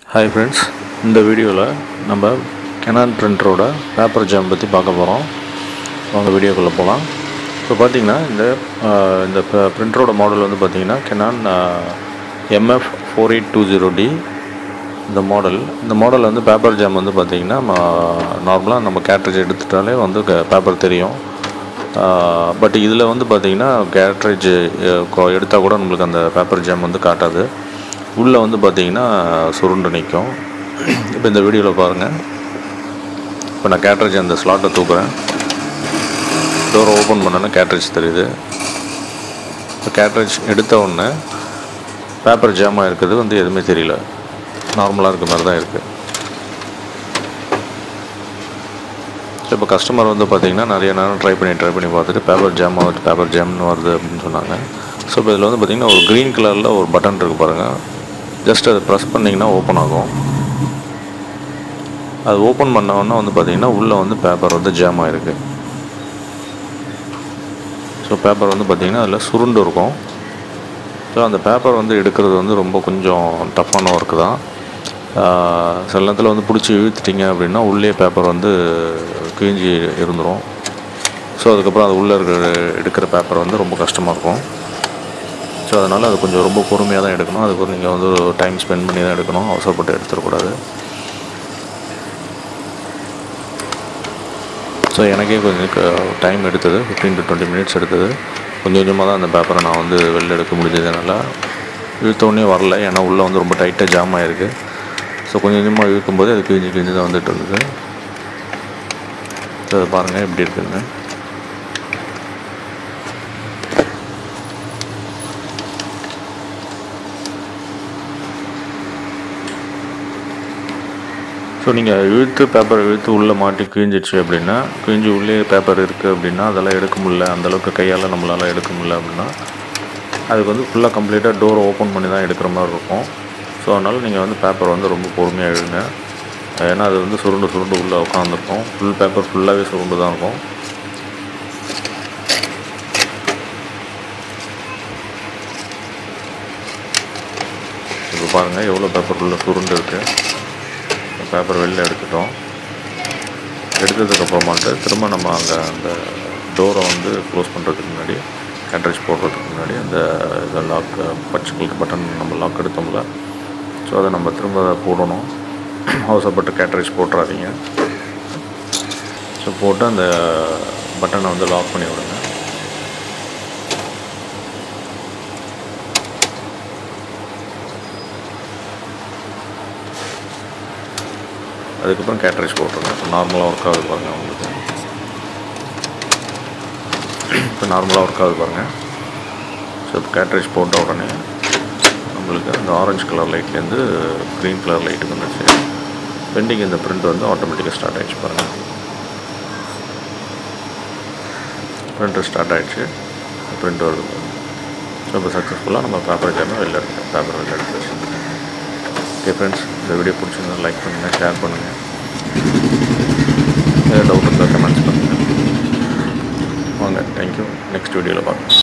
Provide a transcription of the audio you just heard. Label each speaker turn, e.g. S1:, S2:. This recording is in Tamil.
S1: ஹாய் ஃப்ரெண்ட்ஸ் இந்த வீடியோவில் நம்ம கெனான் பிரிண்டரோட பேப்பர் ஜாம் பற்றி பார்க்க போகிறோம் வாங்க வீடியோக்குள்ளே போகலாம் இப்போ பார்த்தீங்கன்னா இந்த ஆஹ், இந்த பிரிண்டரோட மாடல் வந்து பார்த்தீங்கன்னா Canon MF four eight two zero D இந்த மாடல் இந்த மாடல் வந்து பேப்பர் ஜாம் வந்து பார்த்திங்கன்னா நார்மலாக நம்ம கேட்ரேஜ் எடுத்துட்டாலே வந்து பேப்பர் தெரியும் பட் இதில் வந்து பார்த்திங்கன்னா கேட்ரேஜ் எடுத்தால் கூட நம்மளுக்கு அந்த பேப்பர் ஜாம் வந்து காட்டாது உள்ளே வந்து பார்த்திங்கன்னா சுருண்டு நிற்கும் இப்போ இந்த வீடியோவில் பாருங்கள் இப்போ நான் கேட்ரேஜ் அந்த ஸ்லாட்டை தூக்குறேன் டோரை ஓப்பன் பண்ணேன்னா கேட்ரேஜ் தெரியுது இப்போ கேட்ரேஜ் எடுத்த உடனே பேப்பர் ஜாமாக இருக்குது வந்து எதுவுமே தெரியல நார்மலாக இருக்க மாதிரி தான் இருக்குது ஸோ இப்போ கஸ்டமர் வந்து பார்த்தீங்கன்னா நிறைய நேரம் ட்ரை பண்ணி ட்ரை பண்ணி பார்த்துட்டு பேப்பர் ஜாம் ஆகுது பேப்பர் ஜாம்னு வருது அப்படின்னு சொன்னாங்க ஸோ இப்போ இதில் வந்து பார்த்தீங்கன்னா ஒரு க்ரீன் கலரில் ஒரு பட்டன் இருக்குது பாருங்கள் ஜஸ்ட் அதை ப்ரெஸ் பண்ணிங்கன்னா ஓப்பன் ஆகும் அது ஓப்பன் பண்ண உடனே வந்து பார்த்தீங்கன்னா உள்ளே வந்து பேப்பர் வந்து ஜாம் ஆகிருக்கு ஸோ பேப்பர் வந்து பார்த்தீங்கன்னா அதில் சுருண்டு இருக்கும் ஸோ அந்த பேப்பர் வந்து எடுக்கிறது வந்து ரொம்ப கொஞ்சம் டஃப்பான ஒர்க்கு தான் ஆஹ் சில நேரத்தில் வந்து பிடிச்சி இழுத்துட்டிங்க அப்படின்னா உள்ளே பேப்பர் வந்து கிழிஞ்சி இருந்துரும் ஸோ அதுக்கப்புறம் அது உள்ளே இருக்கிற எடுக்கிற பேப்பர் வந்து ரொம்ப கஷ்டமாக இருக்கும் ஸோ அதனால் அது கொஞ்சம் ரொம்ப பொறுமையாக தான் எடுக்கணும் அதுக்கு நீங்கள் வந்து டைம் ஸ்பெண்ட் பண்ணி தான் எடுக்கணும் அவசரப்பட்டு எடுத்துடக்கூடாது ஸோ எனக்கே கொஞ்சம் டைம் எடுத்தது ஃபிஃப்டீன் டு டுவெண்ட்டி மினிட்ஸ் எடுத்தது கொஞ்சம் கொஞ்சமாக தான் அந்த பேப்பரை நான் வந்து வெளில எடுக்க முடிஞ்சதுனால இழுத்தோடனே வரல ஏன்னா உள்ளே வந்து ரொம்ப டைட்டாக ஜாம் ஆகிருக்கு ஸோ கொஞ்சம் கொஞ்சமாக இழுக்கும்போது அது கிழிஞ்சு கிழிஞ்சு தான் வந்துட்டு இருந்தது ஸோ அதை பாருங்கள் எப்படி இருக்குன்னு ஸோ நீங்கள் இழுத்து பேப்பர் இழுத்து உள்ளே மாட்டி கிழிஞ்சிச்சு அப்படின்னா கிழிஞ்சு உள்ளே பேப்பர் இருக்குது அப்படின்னா அதெல்லாம் எடுக்க முடியல அந்தளவுக்கு கையால் நம்மளால் எடுக்க முடியல அப்படின்னா அதுக்கு வந்து ஃபுல்லாக கம்ப்ளீட்டாக டோரை ஓப்பன் பண்ணி தான் எடுக்கிற மாதிரி இருக்கும் ஸோ அதனால் நீங்கள் வந்து பேப்பர் வந்து ரொம்ப பொறுமையாக எழுதுங்க ஏன்னா அது வந்து சுருண்டு சுருண்டு உள்ளே உட்காந்துருக்கும் ஃபுல் பேப்பர் ஃபுல்லாகவே சுருண்டு தான் இருக்கும் இப்போ பாருங்கள் எவ்வளோ பேப்பர் உள்ள சுருண்டு இருக்குது பேப்பர் வெளில எடுத்துட்டோம் எடுத்ததுக்கப்புறமாட்டு திரும்ப நம்ம அங்கே அந்த டோரை வந்து க்ளோஸ் பண்ணுறதுக்கு முன்னாடி கேட்ரேஜ் போடுறதுக்கு முன்னாடி அந்த இதை லாக் பச்சை கலர் பட்டன் நம்ம லாக் எடுத்தோம்ல ஸோ அதை நம்ம திரும்ப அதை போடணும் அவசரப்பட்டு கேட்ரேஜ் போட்டுறாதீங்க ஸோ போட்டு அந்த பட்டனை வந்து லாக் பண்ணி விடுங்க அதுக்கப்புறம் கேட்ரேஜ் போட்டுருங்க இப்போ நார்மலாக ஒர்க் ஆகுது பாருங்கள் உங்களுக்கு இப்போ நார்மலாக ஒர்க் ஆகுது பாருங்கள் ஸோ இப்போ கேட்ரேஜ் போட்ட உடனே நம்மளுக்கு அந்த ஆரஞ்சு கலர் லைட்லேருந்து க்ரீன் கலர் லைட்டுக்கு வந்துச்சு பெண்டிங் இந்த பிரிண்ட் வந்து ஆட்டோமேட்டிக்காக ஸ்டார்ட் ஆகிடுச்சு பாருங்கள் பிரிண்டர் ஸ்டார்ட் ஆகிடுச்சு பிரிண்ட் வருது ஸோ இப்போ சக்ஸஸ்ஃபுல்லாக நம்ம பேப்பர் ஜாமே வெளில எடுத்து பேப்பர் வெளில எடுத்து வச்சுருக்கோம் ஓகே ஃப்ரெண்ட்ஸ் இந்த வீடியோ பிடிச்சிருந்தா லைக் பண்ணுங்கள் ஷேர் பண்ணுங்கள் ஏதாவது டவுட் இருந்தால் கமெண்ட்ஸ் பண்ணுங்கள் வாங்க தேங்க்யூ நெக்ஸ்ட் வீடியோவில் பார்க்கலாம்